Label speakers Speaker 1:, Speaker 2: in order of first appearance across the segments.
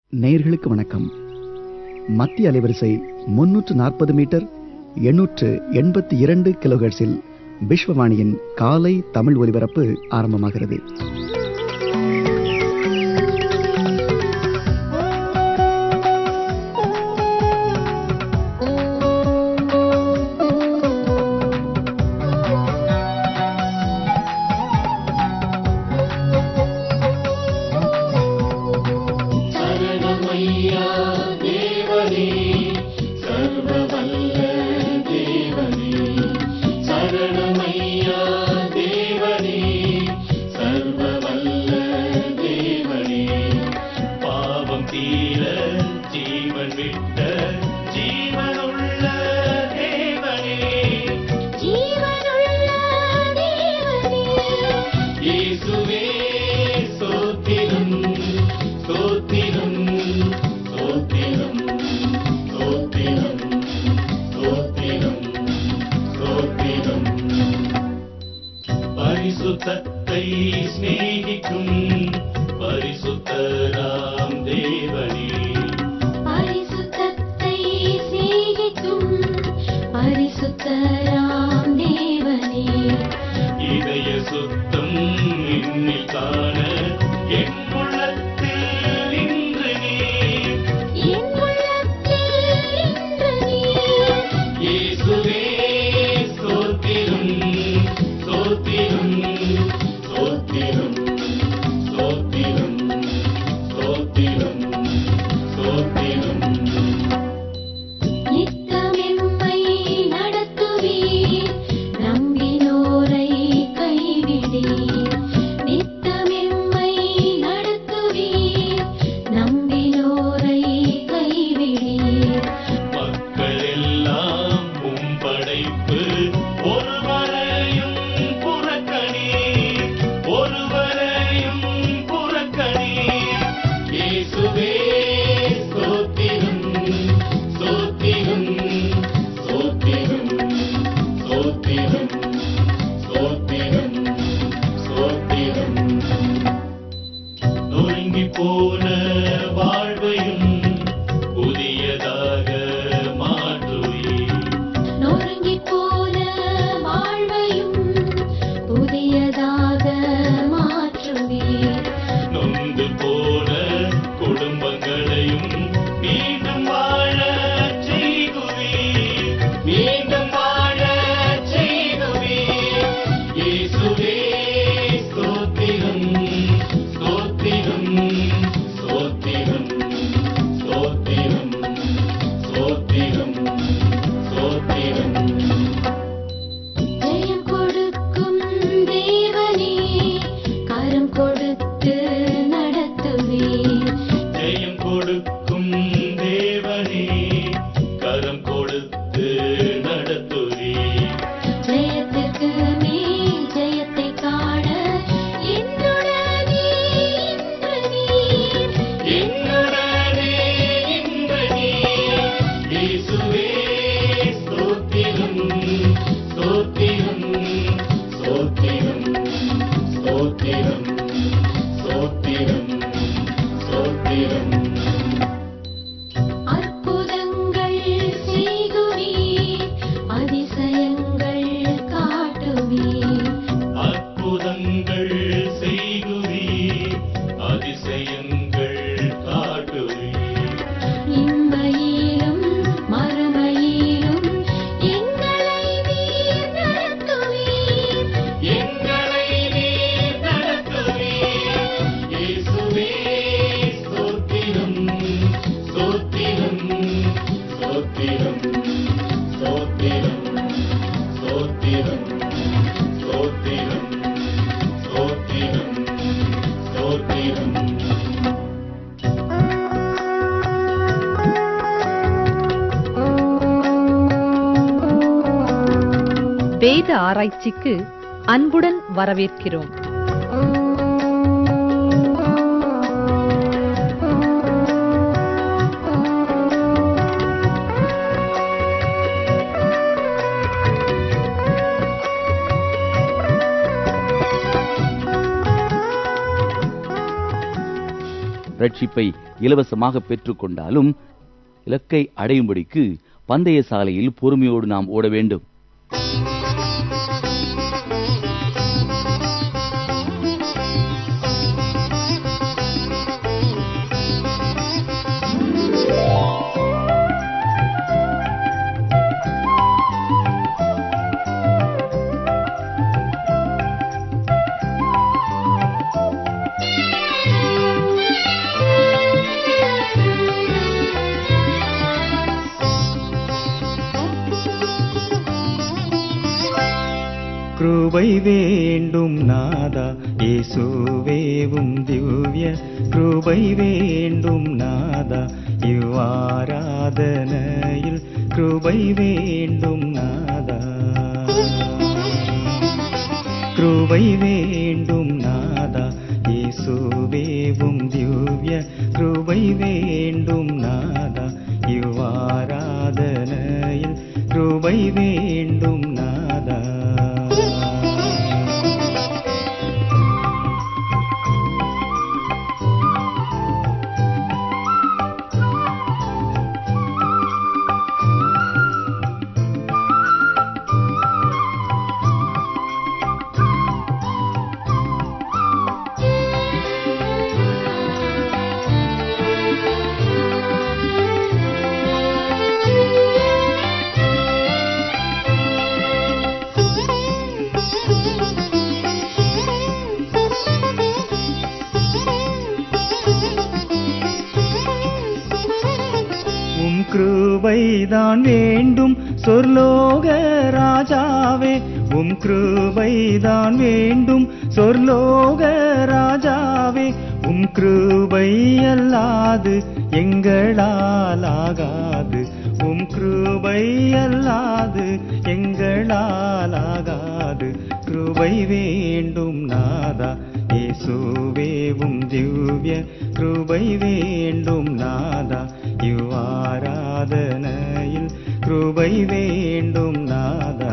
Speaker 1: நேயர்களுக்கு வணக்கம் மத்திய அலைவரிசை முன்னூற்று நாற்பது மீட்டர் எண்ணூற்று எண்பத்தி இரண்டு கிலோஹெர்ட்ஸில் விஸ்வவாணியின் காலை தமிழ் ஒலிபரப்பு ஆரம்பமாகிறது
Speaker 2: சரணமையா தேவனே சர்வவல்ல தேவனே சரணமையா தேவனே சர்வவல்ல தேவனே பாவம் தீர ஜீவன் விட்ட ஜீவனுள்ள தேவனே
Speaker 3: ஜீவனுள்ள தேவனே
Speaker 2: இயேசுவே ஸ்தோத்திரம் ஸ்தோத்திரம் ஸ்தோத்திரம் ஸ்தோத்திரம் ஸ்தோத்திரம் ஸ்தோத்திரம் பரிசுத்தத்தை சிநேகிக்கும் பரிசுத்தராம் தேவனே
Speaker 3: பரிசுத்தத்தை சிநேகிக்கும் பரிசுத்தராம் தேவனே
Speaker 2: இதய சுத்தம் இன்னில் காண என் உள்ளத்தில் இன்று நீர்
Speaker 3: என் உள்ளத்தில் இன்று நீர்
Speaker 2: இயேசுவே ஸ்தோத்திரம் ஸ்தோத்திரம் ஸ்தோத்திரம் ஸ்தோத்திரம் ஸ்தோத்திரம் ஸ்தோத்திரம்
Speaker 3: நித்தமெம்மை நடத்துவீர் நம்பினோரை கைவிடீர் நித்தமெம்மை நடத்துவீர் நம்பினோரை கைவிடீர்
Speaker 2: மக்கள் எல்லாம் உம் படைப்பு ஒருவரையும் புறக்கணி ஒருவரையும் புறக்கணி இயேசுவே ஸ்தோத்திரம் ஸ்தோத்திரம் ஸ்தோத்திரம் ஸ்தோத்திரம் ஸ்தோத்திரம் ஸ்தோத்திரம் நொறுங்கி போன வாழ்வையும் புதியதாக மாற்றுவீர்
Speaker 3: நொறுங்கிப் போன வாழ்வையும் புதியதாக மாற்றுவீர்
Speaker 2: நொந்து போன குடும்பங்களையும் மீண்டும் வாழ செய்குவீர் மீண்டும் வாழ செய்குவீர் இயேசுவே ஸ்தோத்திரம் ஸ்தோத்திரம் ஸ்தோத்திரம் ஸ்தோத்திரம் ஸ்தோத்திரம் ஸ்தோத்திரம்
Speaker 3: ஜெயம் கொடுக்கும் தேவனே கரம் கொடுத்து நடத்துவீர்
Speaker 2: ஜெயம் கொடுக்கும் தேவனே கரம் கொடுத்து நடத்துவீர்
Speaker 3: ஜெயத்திற்கு மேல் ஜெயத்தை காண என்னுடனே இன்று நீர்
Speaker 2: என்னுடனே இன்று நீர் இயேசுவே ஸ்தோத்திரம் ஸ்தோத்திரம் ஸ்தோத்திரம் ஸ்தோத்திரம் ஸ்தோத்திரம் ஸ்தோத்திரம்
Speaker 3: அற்புதங்கள் செய்குவீர் அதிசயங்கள் காட்டுவீர்
Speaker 2: அற்புதங்கள் செய்குவீர் அதிசயங்கள் காட்டுவீர்
Speaker 3: இம்மையிலும் மறுமையிலும் எங்களை நீர் நடத்துவீர்
Speaker 2: எங்களை நீர் நடத்துவீர் இயேசுவே ஸ்தோத்திரம் ஸ்தோத்திரம் ஸ்தோத்திரம் ஸ்தோத்திரம் ஸ்தோத்திரம் ஸ்தோத்திரம் ஸ்தோத்திரம் ஸ்தோத்திரம்
Speaker 4: வேத ஆராய்ச்சிக்கு அன்புடன் வரவேற்கிறோம்
Speaker 5: ரட்சிப்பை இலவசமாக பெற்றுக்கொண்டாலும் இலக்கை அடையும்படிக்கு பந்தய சாலையில் பொறுமையோடு நாம் ஓட வேண்டும்
Speaker 6: கிருபை வேண்டும் நாதா இயேசுவேவும் திவ்ய கிருபை வேண்டும் நாதா இவ்வாராதனையில் கிருபை வேண்டும் நாதா கிருபை வேண்டும் நாதா இயேசுவேவும் திவ்ய கிருபை வேண்டும் நாதா இவ்வாராதனையில் கிருபை வேண்டும் நாதா உம் கிருபைதான் வேண்டும் சொர்லோக ராஜாவே உம் கிருபைதான் வேண்டும் சொர்லோக ராஜாவே உம் கிருபை அல்லாது எங்களால் ஆகாது உம் கிருபை அல்லாது எங்களால் ஆகாது கிருபை வேண்டும் நாதா இயேசுவேவும் திவ்ய கிருபை வேண்டும் நாதா இவ்வாராதனையில் கிருபை வேண்டும் நாதா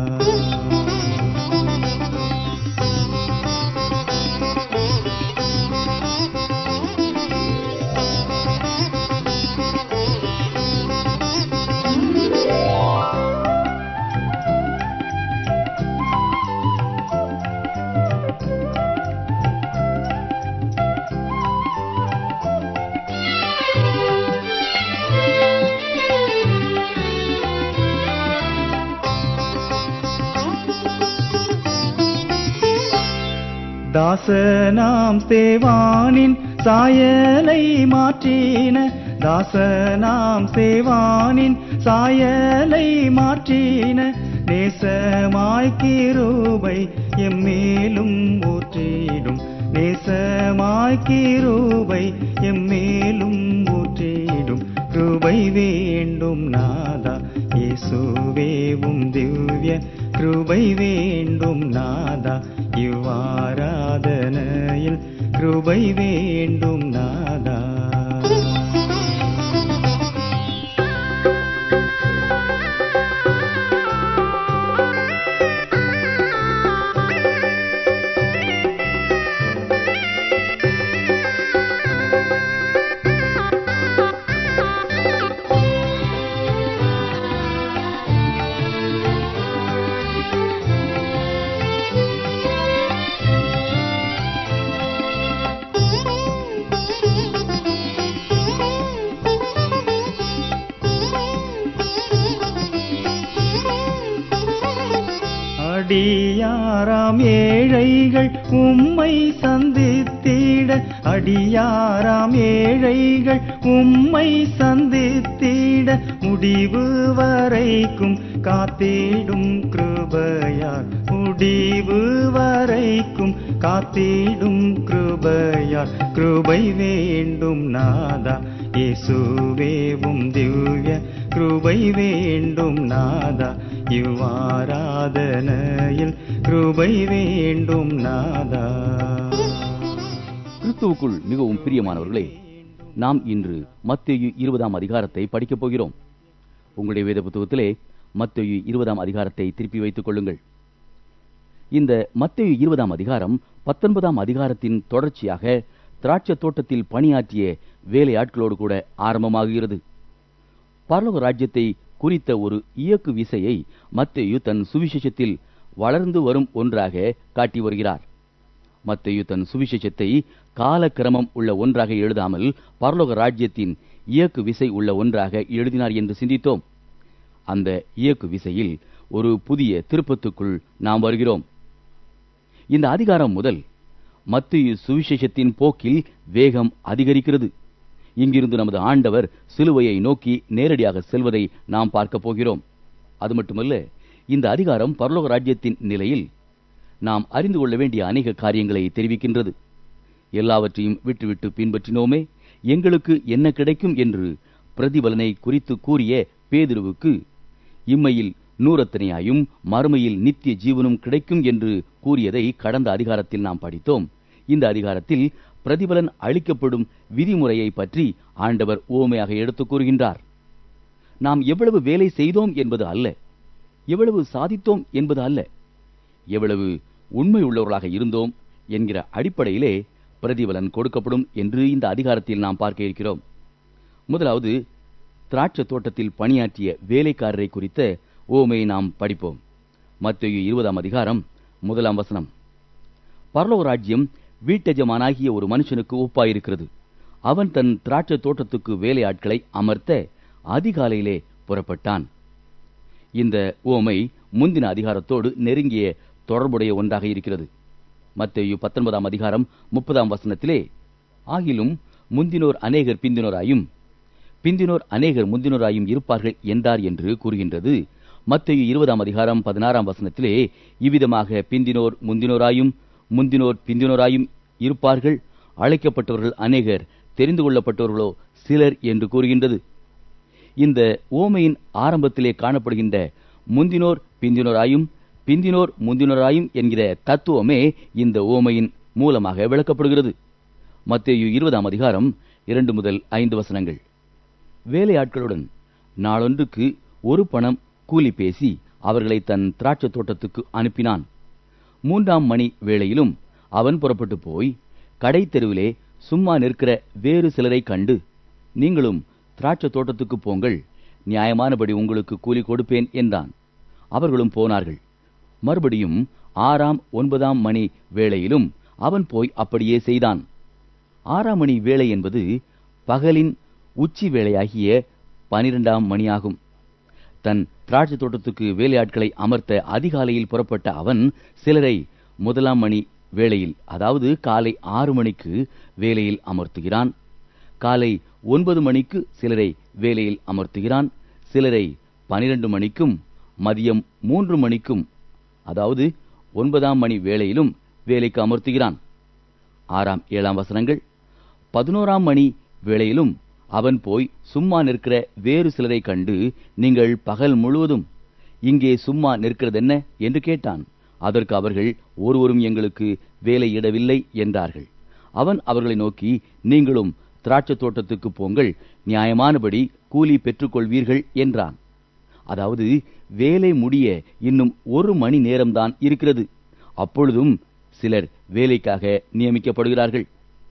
Speaker 6: தாசனாம் சேவானின் சாயலை மாற்றின தாசனாம் சேவானின் சாயலை மாற்றின நேசமாய் கிருபை எம்மேலும் ஊற்றிடும் நேசமாய் கிருபை எம்மேலும் ஊற்றிடும் கிருபை வேண்டும் நாதா இயேசுவேவும் திவ்ய கிருபை வேண்டும் நாதா இவ்வாராதனையில் கிருபை வேண்டும் நாதா அடியாராம் ஏழைகள் உம்மை சந்தித்திட அடியாராம் ஏழைகள் உம்மை சந்தித்திட முடிவு வரைக்கும் காத்திடும் கிருபையார் முடிவு வரைக்கும் காத்திடும் கிருபையார் கிருபை வேண்டும் நாதா இயேசுவேவும் திவ்ய கிருபை வேண்டும் நாதா இவ்வாராதனையில் கிருபை வேண்டும் நாதா
Speaker 5: கிறிஸ்துவுக்குள் மிகவும் பிரியமானவர்களே நாம் இன்று மத்தேயு இருபதாம் அதிகாரத்தை படிக்கப் போகிறோம் உங்களுடைய வேத புத்தகத்திலே மத்தேயு இருபதாம் அதிகாரத்தை திருப்பி வைத்துக் கொள்ளுங்கள் இந்த மத்தேயு இருபதாம் அதிகாரம் பத்தொன்பதாம் அதிகாரத்தின் தொடர்ச்சியாக திராட்சை தோட்டத்தில் பணியாற்றிய வேலையாட்களோடு கூட ஆரம்பமாகிறது பரலோக ராஜ்யத்தை குறித்த ஒரு இயக்கு விசையை மத்தேயு தன் சுவிசேஷத்தில் வளர்ந்து வரும் ஒன்றாக காட்டி வருகிறார் மத்தேயு தன் சுவிசேஷத்தை காலக்கிரமம் உள்ள ஒன்றாக எழுதாமல் பரலோக ராஜ்யத்தின் இயக்கு விசை உள்ள ஒன்றாக எழுதினார் என்று சிந்தித்தோம் அந்த இயக்கு விசையில் ஒரு புதிய திருப்பத்துக்குள் நாம் வருகிறோம் இந்த அதிகாரம் முதல் மத்திய சுவிசேஷத்தின் போக்கில் வேகம் அதிகரிக்கிறது இங்கிருந்து நமது ஆண்டவர் சிலுவையை நோக்கி நேரடியாக செல்வதை நாம் பார்க்க போகிறோம் அது மட்டுமல்ல இந்த அதிகாரம் பரலோக ராஜ்யத்தின் நிலையில் நாம் அறிந்து கொள்ள வேண்டிய அநேக காரியங்களை தெரிவிக்கின்றது எல்லாவற்றையும் விட்டுவிட்டு பின்பற்றினோமே எங்களுக்கு என்ன கிடைக்கும் என்று பிரதிபலனை குறித்து கூறிய பேதுருவுக்கு இம்மையில் நூறத்தனையாயும் மறுமையில் நித்திய ஜீவனும் கிடைக்கும் என்று கூறியதை கடந்த அதிகாரத்தில் நாம் படித்தோம் இந்த அதிகாரத்தில் பிரதிபலன் அளிக்கப்படும் விதிமுறையை பற்றி ஆண்டவர் ஓமையாக எடுத்துக் கூறுகின்றார் நாம் எவ்வளவு வேலை செய்தோம் என்பது அல்ல எவ்வளவு சாதித்தோம் என்பது அல்ல எவ்வளவு உண்மை உள்ளவர்களாக இருந்தோம் என்கிற அடிப்படையிலே பிரதிபலன் கொடுக்கப்படும் என்று இந்த அதிகாரத்தில் நாம் பார்க்க இருக்கிறோம் முதலாவது திராட்சை தோட்டத்தில் பணியாற்றிய வேலைக்காரரை குறித்த ஓமையை நாம் படிப்போம் மத்திய இருபதாம் அதிகாரம் முதலாம் வசனம் பரலோக ராஜ்யம் வீட்டெஜமானாகிய ஒரு மனுஷனுக்கு ஒப்பாயிருக்கிறது அவன் தன் திராட்சை தோட்டத்துக்கு வேலையாட்களை அமர்த்த அதிகாலையிலே புறப்பட்டான் இந்த ஓமை முந்தின அதிகாரத்தோடு நெருங்கிய தொடர்புடைய ஒன்றாக இருக்கிறது மத்தேயு பத்தொன்பதாம் அதிகாரம் முப்பதாம் வசனத்திலே ஆகிலும் முந்தினோர் அநேகர் பிந்தினோராயும் பிந்தினோர் அநேகர் முந்தினோராயும் இருப்பார்கள் என்றார் என்று கூறுகின்றது மத்தேயு இருபதாம் அதிகாரம் பதினாறாம் வசனத்திலே இவ்விதமாக பிந்தினோர் முந்தினோராயும் முந்தினோர் பிந்தினோராயும் இருப்பார்கள் அழைக்கப்பட்டவர்கள் அநேகர் தெரிந்து கொள்ளப்பட்டவர்களோ சிலர் என்று கூறுகின்றது இந்த ஓமையின் ஆரம்பத்திலே காணப்படுகின்ற முந்தினோர் பிந்தினோராயும் பிந்தினோர் முந்தினோராயும் என்கிற தத்துவமே இந்த ஓமையின் மூலமாக விளக்கப்படுகிறது மத்தேயு இருபதாம் அதிகாரம் இரண்டு முதல் ஐந்து வசனங்கள் வேலையாட்களுடன் நாளொன்றுக்கு ஒரு பணம் கூலி பேசி அவர்களை தன் திராட்சை தோட்டத்துக்கு அனுப்பினான் மூன்றாம் மணி வேளையிலும் அவன் புறப்பட்டு போய் கடை தெருவிலே சும்மா நிற்கிற வேறு சிலரை கண்டு நீங்களும் திராட்சை தோட்டத்துக்கு போங்கள் நியாயமானபடி உங்களுக்கு கூலி கொடுப்பேன் என்றான் அவர்களும் போனார்கள் மறுபடியும் ஆறாம் ஒன்பதாம் மணி வேளையிலும் அவன் போய் அப்படியே செய்தான் ஆறாம் மணி வேளை என்பது பகலின் உச்சி வேளையாகிய பனிரெண்டாம் மணியாகும் தன் திராட்சை தோட்டத்துக்கு வேலையாட்களை அமர்த்த அதிகாலையில் புறப்பட்ட அவன் சிலரை முதலாம் மணி வேளையில் அதாவது காலை ஆறு மணிக்கு வேலையில் அமர்த்துகிறான் காலை ஒன்பது மணிக்கு சிலரை வேலையில் அமர்த்துகிறான் சிலரை பனிரெண்டு மணிக்கும் மதியம் மூன்று மணிக்கும் அதாவது ஒன்பதாம் மணி வேளையிலும் வேலைக்கு அமர்த்துகிறான் ஆறாம் ஏழாம் வசனங்கள் பதினோராம் மணி வேளையிலும் அவன் போய் சும்மா நிற்கிற வேறு சிலரை கண்டு நீங்கள் பகல் முழுவதும் இங்கே சும்மா நிற்கிறதென்ன என்று கேட்டான் அதற்கு அவர்கள் ஒருவரும் எங்களுக்கு வேலையிடவில்லை என்றார்கள் அவன் அவர்களை நோக்கி நீங்களும் திராட்சை தோட்டத்துக்கு போங்கள் நியாயமானபடி கூலி பெற்றுக்கொள்வீர்கள் என்றான் அதாவது வேலை முடிய இன்னும் ஒரு மணி நேரம்தான் இருக்கிறது அப்பொழுதும் சிலர் வேலைக்காக நியமிக்கப்படுகிறார்கள்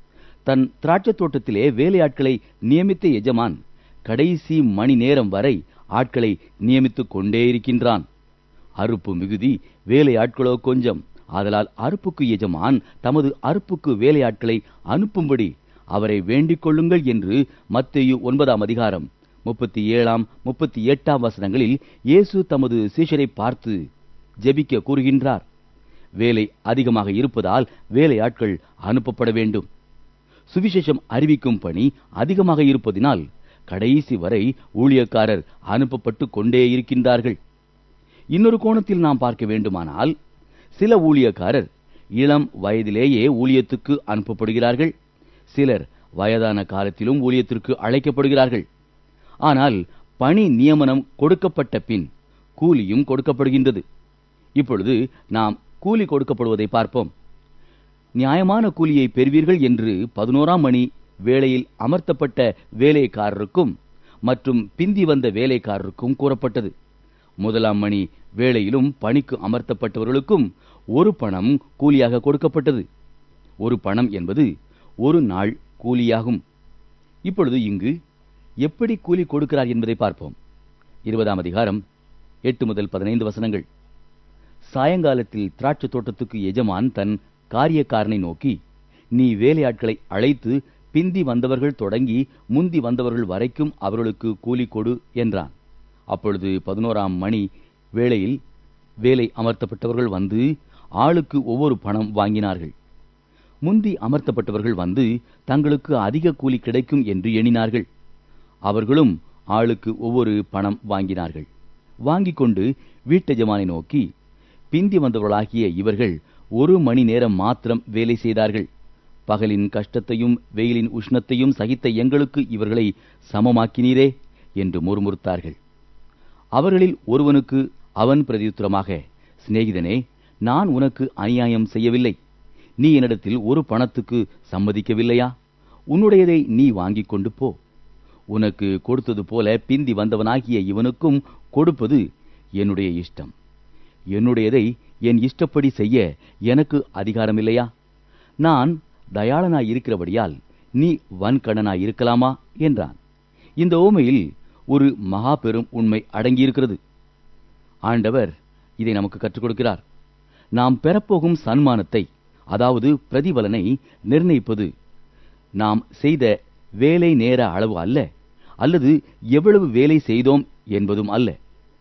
Speaker 5: தன் திராட்சை தோட்டத்திலே வேலையாட்களை நியமித்த எஜமான் கடைசி மணி நேரம் வரை ஆட்களை நியமித்துக் கொண்டே இருக்கின்றான் அறுப்பு மிகுதி வேலையாட்களோ கொஞ்சம் ஆதலால் அறுப்புக்கு எஜமான் தமது அறுப்புக்கு வேலையாட்களை அனுப்பும்படி அவரை வேண்டிக் கொள்ளுங்கள் என்று மத்தேயு ஒன்பதாம் அதிகாரம் முப்பத்தி ஏழாம் முப்பத்தி எட்டாம் வசனங்களில் இயேசு தமது சீஷரை பார்த்து ஜெபிக்க கூறுகின்றார் வேலை அதிகமாக இருப்பதால் வேலையாட்கள் அனுப்பப்பட வேண்டும் சுவிசேஷம் அறிவிக்கும் பணி அதிகமாக இருப்பதினால் கடைசி வரை ஊழியக்காரர் அனுப்பப்பட்டு கொண்டே இருக்கின்றார்கள் இன்னொரு கோணத்தில் நாம் பார்க்க வேண்டுமானால் சில ஊழியக்காரர் இளம் வயதிலேயே ஊழியத்துக்கு அனுப்பப்படுகிறார்கள் சிலர் வயதான காலத்திலும் ஊழியத்திற்கு அழைக்கப்படுகிறார்கள் ஆனால் பணி நியமனம் கொடுக்கப்பட்ட பின் கூலியும் கொடுக்கப்படுகின்றது இப்பொழுது நாம் கூலி கொடுக்கப்படுவதை பார்ப்போம் நியாயமான கூலியை பெறுவீர்கள் என்று பதினோராம் மணி வேளையில் அமர்த்தப்பட்ட வேலைக்காரருக்கும் மற்றும் பிந்தி வந்த வேலைக்காரருக்கும் கூறப்பட்டது முதலாம் மணி வேளையிலும் பணிக்கு அமர்த்தப்பட்டவர்களுக்கும் ஒரு பணம் கூலியாக கொடுக்கப்பட்டது ஒரு பணம் என்பது ஒரு நாள் கூலியாகும் இப்பொழுது இங்கு எப்படி கூலி கொடுக்கிறார் என்பதை பார்ப்போம் இருபதாம் அதிகாரம் எட்டு முதல் பதினைந்து வசனங்கள் சாயங்காலத்தில் திராட்சை தோட்டத்துக்கு எஜமான் தன் காரியக்காரனை நோக்கி நீ வேலையாட்களை அழைத்து பிந்தி வந்தவர்கள் தொடங்கி முந்தி வந்தவர்கள் வரைக்கும் அவர்களுக்கு கூலி கொடு என்றான் அப்பொழுது பதினோராம் மணி வேளையில் வேலை அமர்த்தப்பட்டவர்கள் வந்து ஆளுக்கு ஒவ்வொரு பணம் வாங்கினார்கள் முந்தி அமர்த்தப்பட்டவர்கள் வந்து தங்களுக்கு அதிக கூலி கிடைக்கும் என்று எண்ணினார்கள் அவர்களும் ஆளுக்கு ஒவ்வொரு பணம் வாங்கினார்கள் வாங்கிக் கொண்டு வீட்டெஜமானை நோக்கி பிந்தி வந்தவர்களாகிய இவர்கள் ஒரு மணி நேரம் மாத்திரம் வேலை செய்தார்கள் பகலின் கஷ்டத்தையும் வெயிலின் உஷ்ணத்தையும் சகித்த எங்களுக்கு இவர்களை சமமாக்கினீரே என்று முறுமுறுத்தார்கள் அவர்களில் ஒருவனுக்கு அவன் பிரதியுத்தரமாக சிநேகிதனே நான் உனக்கு அநியாயம் செய்யவில்லை நீ என்னிடத்தில் ஒரு பணத்துக்கு சம்மதிக்கவில்லையா உன்னுடையதை நீ வாங்கிக் கொண்டு போ உனக்கு கொடுத்தது போல பிந்தி வந்தவனாகிய இவனுக்கும் கொடுப்பது என்னுடைய இஷ்டம் என்னுடையதை என் இஷ்டப்படி செய்ய எனக்கு அதிகாரமில்லையா நான் தயாளனாய் இருக்கிறபடியால் நீ வன்கணனாய் இருக்கலாமா என்றான் இந்த ஓமையில் ஒரு மகா பெரும் உண்மை அடங்கியிருக்கிறது ஆண்டவர் இதை நமக்கு கற்றுக் கொடுக்கிறார் நாம் பெறப்போகும் சன்மானத்தை அதாவது பிரதிபலனை நிர்ணயிப்பது நாம் செய்த வேலை நேர அளவு அல்ல அல்லது எவ்வளவு வேலை செய்தோம் என்பதும் அல்ல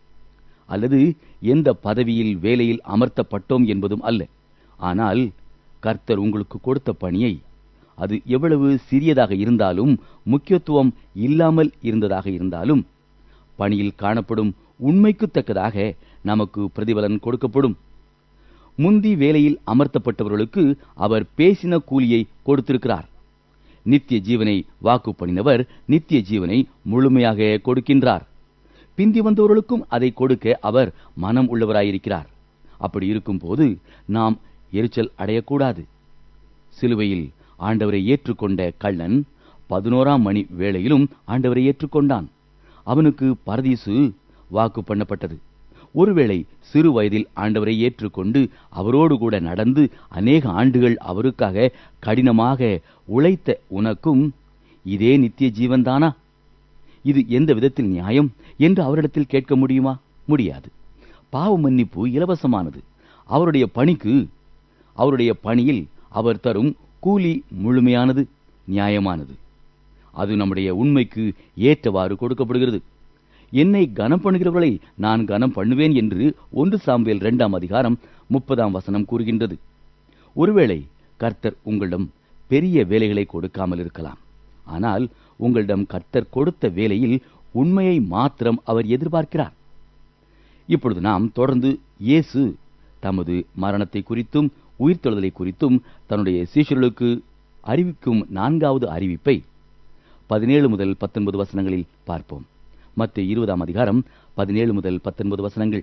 Speaker 5: அல்லது எந்த பதவியில் வேலையில் அமர்த்தப்பட்டோம் என்பதும் அல்ல ஆனால் கர்த்தர் உங்களுக்கு கொடுத்த பணியை அது எவ்வளவு சிறியதாக இருந்தாலும் முக்கியத்துவம் இல்லாமல் இருந்ததாக இருந்தாலும் பணியில் காணப்படும் உண்மைக்கு தக்கதாக நமக்கு பிரதிபலன் கொடுக்கப்படும் முந்தி வேலையில் அமர்த்தப்பட்டவர்களுக்கு அவர் பேசின கூலியை கொடுத்திருக்கிறார் நித்திய ஜீவனை வாக்கு பண்ணினவர் நித்திய ஜீவனை முழுமையாக கொடுக்கின்றார் பிந்தி வந்தவர்களுக்கும் அதை கொடுக்க அவர் மனம் உள்ளவராயிருக்கிறார் அப்படி இருக்கும்போது நாம் எரிச்சல் அடையக்கூடாது சிலுவையில் ஆண்டவரை ஏற்றுக்கொண்ட கள்ளன் பதினோராம் மணி வேளையிலும் ஆண்டவரை ஏற்றுக்கொண்டான் அவனுக்கு பரதீசு வாக்கு பண்ணப்பட்டது ஒருவேளை சிறு வயதில் ஆண்டவரை ஏற்றுக்கொண்டு அவரோடு கூட நடந்து அநேக ஆண்டுகள் அவருக்காக கடினமாக உழைத்த உனக்கும் இதே நித்திய ஜீவன்தானா இது எந்த விதத்தில் நியாயம் என்று அவரிடத்தில் கேட்க முடியுமா முடியாது பாவ மன்னிப்பு இலவசமானது அவருடைய பணிக்கு அவருடைய பணியில் அவர் தரும் கூலி முழுமையானது நியாயமானது அது நம்முடைய உண்மைக்கு ஏற்றவாறு கொடுக்கப்படுகிறது என்னை கனம் பண்ணுகிறவர்களை நான் கனம் பண்ணுவேன் என்று ஒன்று சாம்பேல் இரண்டாம் அதிகாரம் முப்பதாம் வசனம் கூறுகின்றது ஒருவேளை கர்த்தர் உங்களிடம் பெரிய வேலைகளை கொடுக்காமல் இருக்கலாம் ஆனால் உங்களிடம் கர்த்தர் கொடுத்த வேலையில் உண்மையை மாத்திரம் அவர் எதிர்பார்க்கிறார் இப்பொழுது நாம் தொடர்ந்து இயேசு தமது மரணத்தை குறித்தும் உயிர்த்தெழுதலை குறித்தும் தன்னுடைய சீஷர்களுக்கு அறிவிக்கும் நான்காவது அறிவிப்பை பதினேழு முதல் பத்தொன்பது வசனங்களில் பார்ப்போம் மத்திய இருபதாம் அதிகாரம் பதினேழு முதல் பத்தொன்பது வசனங்கள்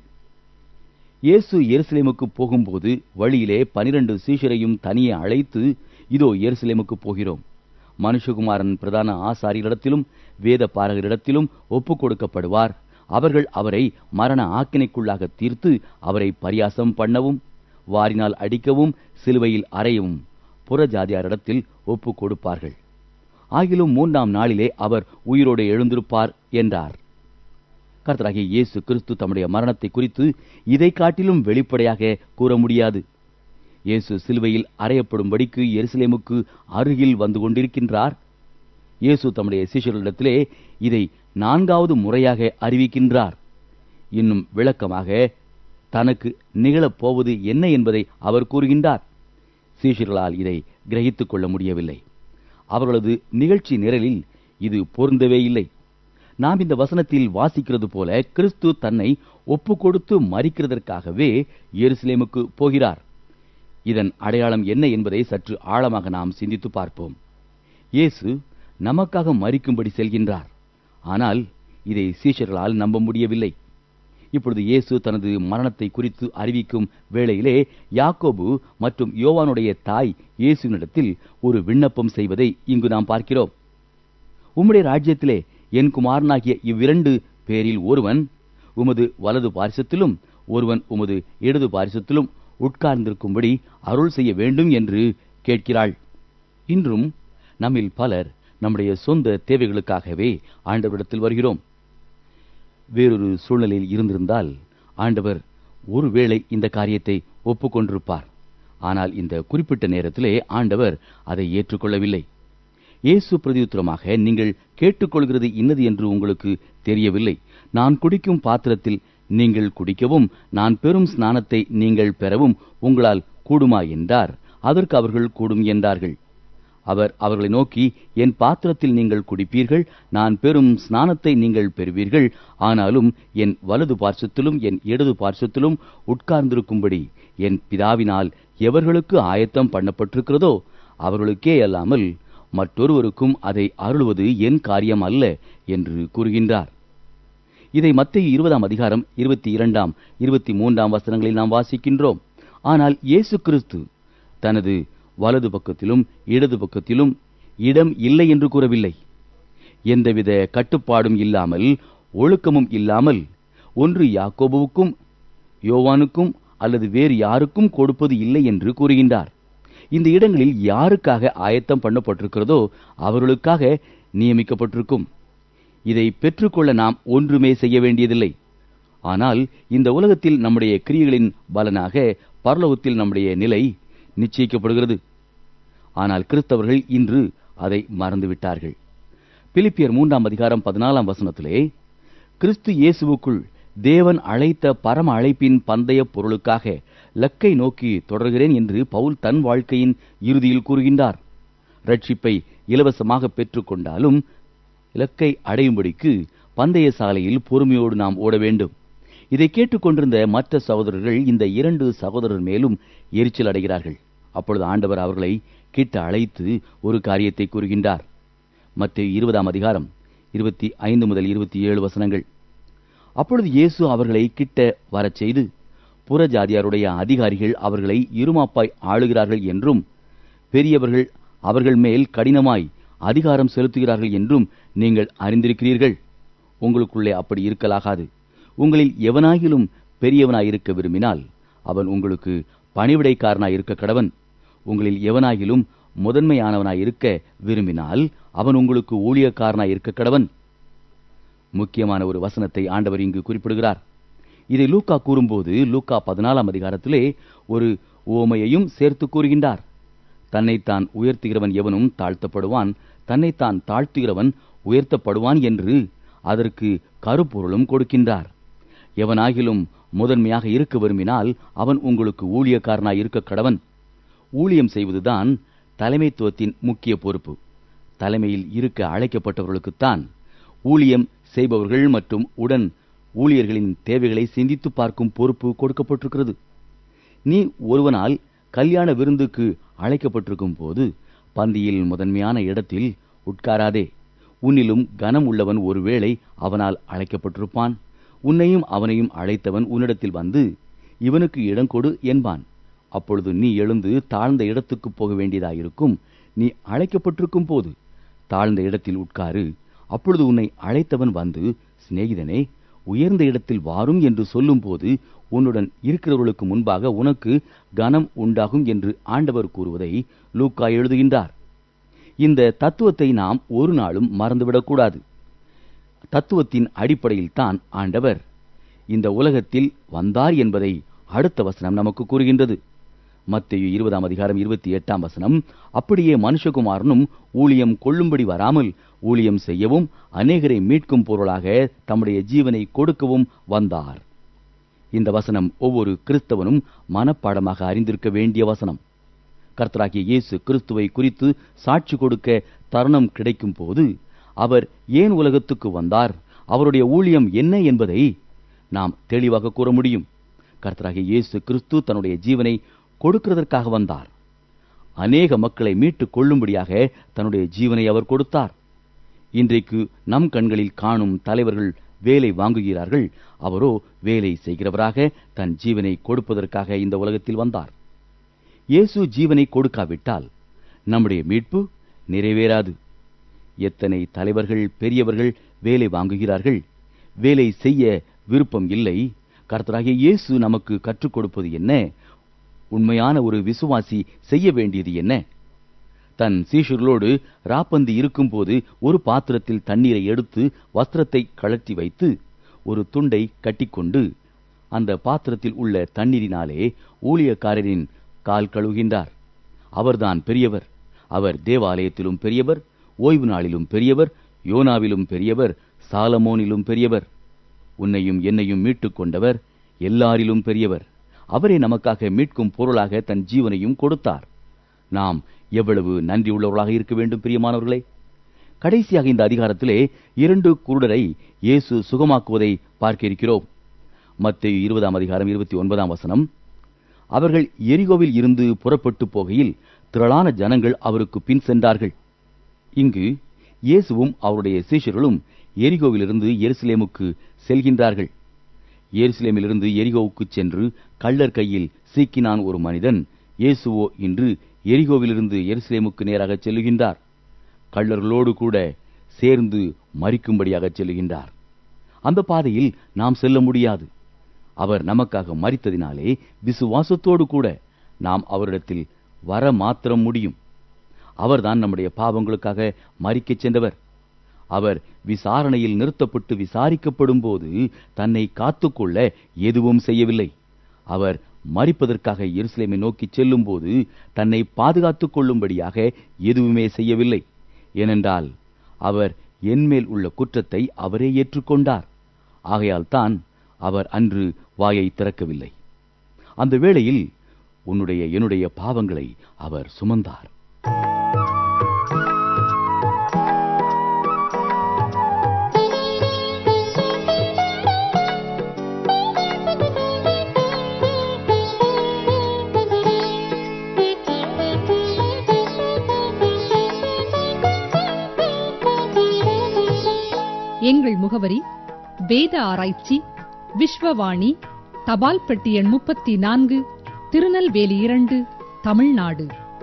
Speaker 5: இயேசு எருசலேமுக்கு போகும்போது வழியிலே பனிரண்டு சீஷரையும் தனியே அழைத்து இதோ எருசலேமுக்கு போகிறோம் மனுஷகுமாரன் பிரதான ஆசாரியரிடத்திலும் வேத பாரகரிடத்திலும் ஒப்புக் கொடுக்கப்படுவார் அவர்கள் அவரை மரண ஆக்கினைக்குள்ளாக தீர்த்து அவரை பரியாசம் பண்ணவும் வாரினால் அடிக்கவும் சிலுவையில் அறையவும் புறஜாதியாரிடத்தில் ஒப்புக் கொடுப்பார்கள் ஆகிலும் மூன்றாம் நாளிலே அவர் உயிரோடு எழுந்திருப்பார் என்றார் கர்த்தராகிய இயேசு கிறிஸ்து தம்முடைய மரணத்தை குறித்து இதை காட்டிலும் வெளிப்படையாக கூற முடியாது இயேசு சிலுவையில் அறையப்படும்படிக்கு எருசலேமுக்கு அருகில் வந்து கொண்டிருக்கின்றார் இயேசு தம்முடைய சீஷர்களிடத்திலே இதை நான்காவது முறையாக அறிவிக்கின்றார் இன்னும் விளக்கமாக தனக்கு நிகழப் போவது என்ன என்பதை அவர் கூறுகின்றார் சீஷர்களால் இதை கிரகித்துக் கொள்ள முடியவில்லை அவர்களது நிகழ்ச்சி நிரலில் இது பொருந்தவே இல்லை நாம் இந்த வசனத்தில் வாசிக்கிறது போல கிறிஸ்து தன்னை ஒப்புக் கொடுத்து மறிக்கிறதற்காகவே எருசலேமுக்கு போகிறார் இதன் அடையாளம் என்ன என்பதை சற்று ஆழமாக நாம் சிந்தித்து பார்ப்போம் இயேசு நமக்காக மறிக்கும்படி செல்கின்றார் ஆனால் இதை சீஷர்களால் நம்ப முடியவில்லை இப்பொழுது இயேசு தனது மரணத்தை குறித்து அறிவிக்கும் வேளையிலே யாக்கோபு மற்றும் யோவானுடைய தாய் இயேசுவினிடத்தில் ஒரு விண்ணப்பம் செய்வதை இங்கு நாம் பார்க்கிறோம் உம்முடைய ராஜ்யத்திலே என் குமாரனாகிய இவ்விரண்டு பேரில் ஒருவன் உமது வலது பாரிசத்திலும் ஒருவன் உமது இடது பாரிசத்திலும் உட்கார்ந்திருக்கும்படி அருள் செய்ய வேண்டும் என்று கேட்கிறாள் இன்றும் நம்மில் பலர் நம்முடைய சொந்த தேவைகளுக்காகவே ஆண்டவரிடத்தில் வருகிறோம் வேறொரு சூழ்நிலையில் இருந்திருந்தால் ஆண்டவர் ஒருவேளை இந்த காரியத்தை ஒப்புக்கொண்டிருப்பார் ஆனால் இந்த குறிப்பிட்ட நேரத்திலே ஆண்டவர் அதை ஏற்றுக்கொள்ளவில்லை இயேசு பிரதியுத்தரமாக நீங்கள் கேட்டுக்கொள்கிறது இன்னது என்று உங்களுக்கு தெரியவில்லை நான் குடிக்கும் பாத்திரத்தில் நீங்கள் குடிக்கவும் நான் பெறும் ஸ்நானத்தை நீங்கள் பெறவும் உங்களால் கூடுமா என்றார் அதற்கு அவர்கள் கூடும் என்றார்கள் அவர் அவர்களை நோக்கி என் பாத்திரத்தில் நீங்கள் குடிப்பீர்கள் நான் பெறும் ஸ்நானத்தை நீங்கள் பெறுவீர்கள் ஆனாலும் என் வலது பார்சத்திலும் என் இடது பார்சத்திலும் உட்கார்ந்திருக்கும்படி என் பிதாவினால் எவர்களுக்கு ஆயத்தம் பண்ணப்பட்டிருக்கிறதோ அவர்களுக்கே அல்லாமல் மற்றொருவருக்கும் அதை அருளுவது என் காரியம் அல்ல என்று கூறுகின்றார் இதை மத்திய இருபதாம் அதிகாரம் இருபத்தி இரண்டாம் இருபத்தி மூன்றாம் வசனங்களில் நாம் வாசிக்கின்றோம் ஆனால் இயேசு கிறிஸ்து தனது வலது பக்கத்திலும் இடது பக்கத்திலும் இடம் இல்லை என்று கூறவில்லை எந்தவித கட்டுப்பாடும் இல்லாமல் ஒழுக்கமும் இல்லாமல் ஒன்று யாக்கோபுவுக்கும் யோவானுக்கும் அல்லது வேறு யாருக்கும் கொடுப்பது இல்லை என்று கூறுகின்றார் இந்த இடங்களில் யாருக்காக ஆயத்தம் பண்ணப்பட்டிருக்கிறதோ அவர்களுக்காக நியமிக்கப்பட்டிருக்கும் இதை பெற்றுக்கொள்ள நாம் ஒன்றுமே செய்ய வேண்டியதில்லை ஆனால் இந்த உலகத்தில் நம்முடைய கிரியைகளின் பலனாக பரலோகத்தில் நம்முடைய நிலை நிச்சயிக்கப்படுகிறது ஆனால் கிறிஸ்தவர்கள் இன்று அதை மறந்துவிட்டார்கள் பிலிப்பியர் மூன்றாம் அதிகாரம் பதினாலாம் வசனத்திலே கிறிஸ்து இயேசுவுக்குள் தேவன் அழைத்த பரம அழைப்பின் பந்தய பொருளுக்காக லக்கை நோக்கி தொடர்கிறேன் என்று பவுல் தன் வாழ்க்கையின் இறுதியில் கூறுகின்றார் ரட்சிப்பை இலவசமாக பெற்றுக்கொண்டாலும் இலக்கை அடையும்படிக்கு பந்தய சாலையில் பொறுமையோடு நாம் ஓட வேண்டும் இதை கேட்டுக்கொண்டிருந்த மற்ற சகோதரர்கள் இந்த இரண்டு சகோதரர் மேலும் எரிச்சல் அடைகிறார்கள் அப்பொழுது ஆண்டவர் அவர்களை கிட்ட அழைத்து ஒரு காரியத்தை கூறுகின்றார் மத்திய இருபதாம் அதிகாரம் இருபத்தி ஐந்து முதல் இருபத்தி ஏழு வசனங்கள் அப்பொழுது இயேசு அவர்களை கிட்ட வரச் செய்து புறஜாதியாருடைய அதிகாரிகள் அவர்களை இருமாப்பாய் ஆளுகிறார்கள் என்றும் பெரியவர்கள் அவர்கள் மேல் கடினமாய் அதிகாரம் செலுத்துகிறார்கள் என்றும் நீங்கள் அறிந்திருக்கிறீர்கள் உங்களுக்குள்ளே அப்படி இருக்கலாகாது உங்களில் எவனாகிலும் பெரியவனாயிருக்க விரும்பினால் அவன் உங்களுக்கு பணிவிடைக்காரனாய் இருக்க கடவன் உங்களில் எவனாகிலும் முதன்மையானவனாய் இருக்க விரும்பினால் அவன் உங்களுக்கு ஊழியக்காரனாய் இருக்க கடவன் முக்கியமான ஒரு வசனத்தை ஆண்டவர் இங்கு குறிப்பிடுகிறார் இதை லூக்கா கூறும்போது லூக்கா பதினாலாம் அதிகாரத்திலே ஒரு உவமையையும் சேர்த்து கூறுகின்றார் தன்னைத்தான் உயர்த்துகிறவன் எவனும் தாழ்த்தப்படுவான் தன்னைத்தான் தாழ்த்துகிறவன் உயர்த்தப்படுவான் என்று அதற்கு கருப்பொருளும் கொடுக்கின்றார் எவனாகிலும் முதன்மையாக இருக்க விரும்பினால் அவன் உங்களுக்கு ஊழியக்காரனாய் இருக்க கடவன் ஊழியம் செய்வதுதான் தலைமைத்துவத்தின் முக்கிய பொறுப்பு தலைமையில் இருக்க அழைக்கப்பட்டவர்களுக்குத்தான் ஊழியம் செய்பவர்கள் மற்றும் உடன் ஊழியர்களின் தேவைகளை சிந்தித்து பார்க்கும் பொறுப்பு கொடுக்கப்பட்டிருக்கிறது நீ ஒருவனால் கல்யாண விருந்துக்கு அழைக்கப்பட்டிருக்கும் போது பந்தியில் முதன்மையான இடத்தில் உட்காராதே உன்னிலும் கனம் உள்ளவன் ஒருவேளை அவனால் அழைக்கப்பட்டிருப்பான் உன்னையும் அவனையும் அழைத்தவன் உன்னிடத்தில் வந்து இவனுக்கு இடம் கொடு என்பான் அப்பொழுது நீ எழுந்து தாழ்ந்த இடத்துக்கு போக வேண்டியதாயிருக்கும் நீ அழைக்கப்பட்டிருக்கும் போது தாழ்ந்த இடத்தில் உட்காரு அப்பொழுது உன்னை அழைத்தவன் வந்து சிநேகிதனே உயர்ந்த இடத்தில் வாரும் என்று சொல்லும்போது உன்னுடன் இருக்கிறவர்களுக்கு முன்பாக உனக்கு கனம் உண்டாகும் என்று ஆண்டவர் கூறுவதை லூக்கா எழுதுகின்றார் இந்த தத்துவத்தை நாம் ஒரு நாளும் மறந்துவிடக்கூடாது தத்துவத்தின் அடிப்படையில் தான் ஆண்டவர் இந்த உலகத்தில் வந்தார் என்பதை அடுத்த வசனம் நமக்கு கூறுகின்றது மத்தேயு இருபதாம் அதிகாரம் இருபத்தி எட்டாம் வசனம் அப்படியே மனுஷகுமாரனும் ஊழியம் கொள்ளும்படி வராமல் ஊழியம் செய்யவும் அநேகரை மீட்கும் பொருளாக தம்முடைய ஜீவனை கொடுக்கவும் வந்தார் இந்த வசனம் ஒவ்வொரு கிறிஸ்தவனும் மனப்பாடமாக அறிந்திருக்க வேண்டிய வசனம் கர்த்தராகிய இயேசு கிறிஸ்துவை குறித்து சாட்சி கொடுக்க தருணம் கிடைக்கும் போது அவர் ஏன் உலகத்துக்கு வந்தார் அவருடைய ஊழியம் என்ன என்பதை நாம் தெளிவாக கூற முடியும் கர்த்தராகிய இயேசு கிறிஸ்து தன்னுடைய ஜீவனை கொடுக்கிறதற்காக வந்தார் அநேக மக்களை மீட்டுக் கொள்ளும்படியாக தன்னுடைய ஜீவனை அவர் கொடுத்தார் இன்றைக்கு நம் கண்களில் காணும் தலைவர்கள் வேலை வாங்குகிறார்கள் அவரோ வேலை செய்கிறவராக தன் ஜீவனை கொடுப்பதற்காக இந்த உலகத்தில் வந்தார் இயேசு ஜீவனை கொடுக்காவிட்டால் நம்முடைய மீட்பு நிறைவேறாது எத்தனை தலைவர்கள் பெரியவர்கள் வேலை வாங்குகிறார்கள் வேலை செய்ய விருப்பம் இல்லை கர்த்தராகிய இயேசு நமக்கு கற்றுக் கொடுப்பது என்ன உண்மையான ஒரு விசுவாசி செய்ய வேண்டியது என்ன தன் சீஷர்களோடு ராப்பந்தி இருக்கும்போது ஒரு பாத்திரத்தில் தண்ணீரை எடுத்து வஸ்திரத்தை கழற்றி வைத்து ஒரு துண்டை கட்டிக்கொண்டு அந்த பாத்திரத்தில் உள்ள தண்ணீரினாலே ஊழியக்காரரின் கால் கழுவுகின்றார் அவர்தான் பெரியவர் அவர் தேவாலயத்திலும் பெரியவர் ஓய்வு நாளிலும் பெரியவர் யோனாவிலும் பெரியவர் சாலமோனிலும் பெரியவர் உன்னையும் என்னையும் மீட்டுக் கொண்டவர் எல்லாரிலும் பெரியவர் அவரே நமக்காக மீட்கும் பொருளாக தன் ஜீவனையும் கொடுத்தார் நாம் எவ்வளவு நன்றி உள்ளவர்களாக இருக்க வேண்டும் பிரியமானவர்களே கடைசியாக இந்த அதிகாரத்திலே இரண்டு குருடரை இயேசு சுகமாக்குவதை பார்க்க இருக்கிறோம் மத்தேயு இருபதாம் அதிகாரம் இருபத்தி ஒன்பதாம் வசனம் அவர்கள் எரிகோவில் இருந்து புறப்பட்டு போகையில் திரளான ஜனங்கள் அவருக்கு பின் சென்றார்கள் இங்கு இயேசுவும் அவருடைய சீஷர்களும் எரிகோவிலிருந்து எருசலேமுக்கு செல்கின்றார்கள் எருசலேமிலிருந்து எரிகோவுக்கு சென்று கள்ளர் கையில் சீக்கினான் ஒரு மனிதன் இயேசுவோ இன்று எரிகோவிலிருந்து எருசலேமுக்கு நேராக செல்லுகின்றார் கள்ளர்களோடு கூட சேர்ந்து மறிக்கும்படியாக செல்லுகின்றார் அந்த பாதையில் நாம் செல்ல முடியாது அவர் நமக்காக மறித்ததினாலே விசுவாசத்தோடு கூட நாம் அவரிடத்தில் வர மாத்திரம் முடியும் அவர்தான் நம்முடைய பாவங்களுக்காக மறிக்கச் சென்றவர் அவர் விசாரணையில் நிறுத்தப்பட்டு விசாரிக்கப்படும் போது தன்னை காத்துக்கொள்ள எதுவும் செய்யவில்லை அவர் மறிப்பதற்காக எருசலேமை நோக்கி செல்லும்போது தன்னை பாதுகாத்துக் கொள்ளும்படியாக எதுவுமே செய்யவில்லை ஏனென்றால் அவர் என்மேல் உள்ள குற்றத்தை அவரே ஏற்றுக்கொண்டார் ஆகையால் தான் அவர் அன்று வாயை திறக்கவில்லை அந்த வேளையில் உன்னுடைய என்னுடைய பாவங்களை அவர் சுமந்தார்
Speaker 4: எங்கள் முகவரி வேத ஆராய்ச்சி விஸ்வவாணி தபால் பெட்டி எண் முப்பத்தி நான்கு திருநெல்வேலி இரண்டு தமிழ்நாடு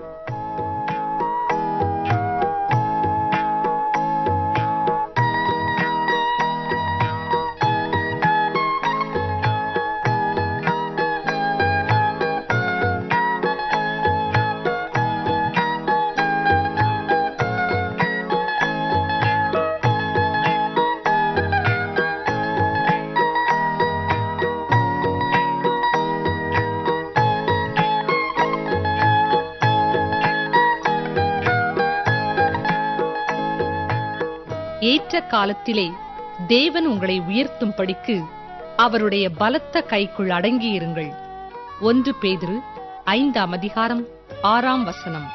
Speaker 4: ஏற்ற காலத்திலே தேவன் உங்களை உயர்த்தும்படிக்கு அவருடைய பலத்த கைக்குள் அடங்கியிருங்கள் ஒன்று பேதுரு ஐந்தாம் அதிகாரம் ஆறாம் வசனம்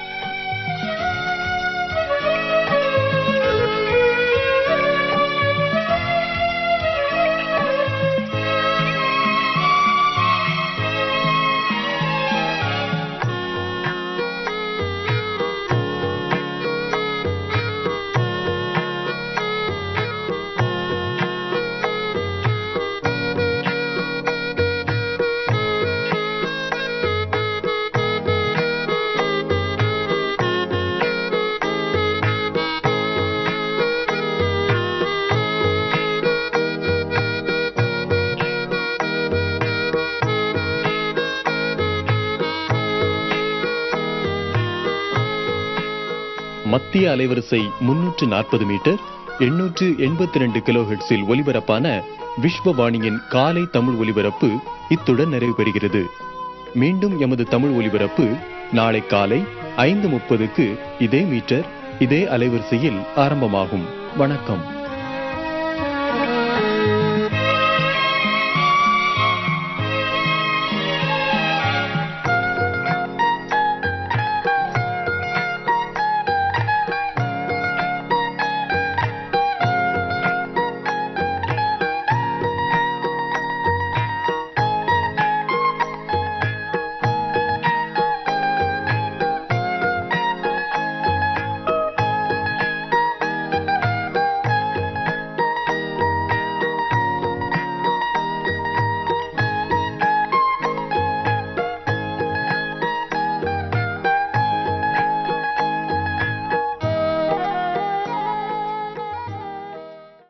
Speaker 7: மத்திய அலைவரிசை முன்னூற்று நாற்பது மீட்டர் எண்ணூற்று எண்பத்தி ரெண்டு கிலோஹெட்ஸில் ஒலிபரப்பான விஸ்வவாணியின் காலை தமிழ் ஒலிபரப்பு இத்துடன் நிறைவு பெறுகிறது மீண்டும் எமது தமிழ் ஒலிபரப்பு நாளை காலை ஐந்து முப்பதுக்கு இதே மீட்டர் இதே அலைவரிசையில் ஆரம்பமாகும் வணக்கம்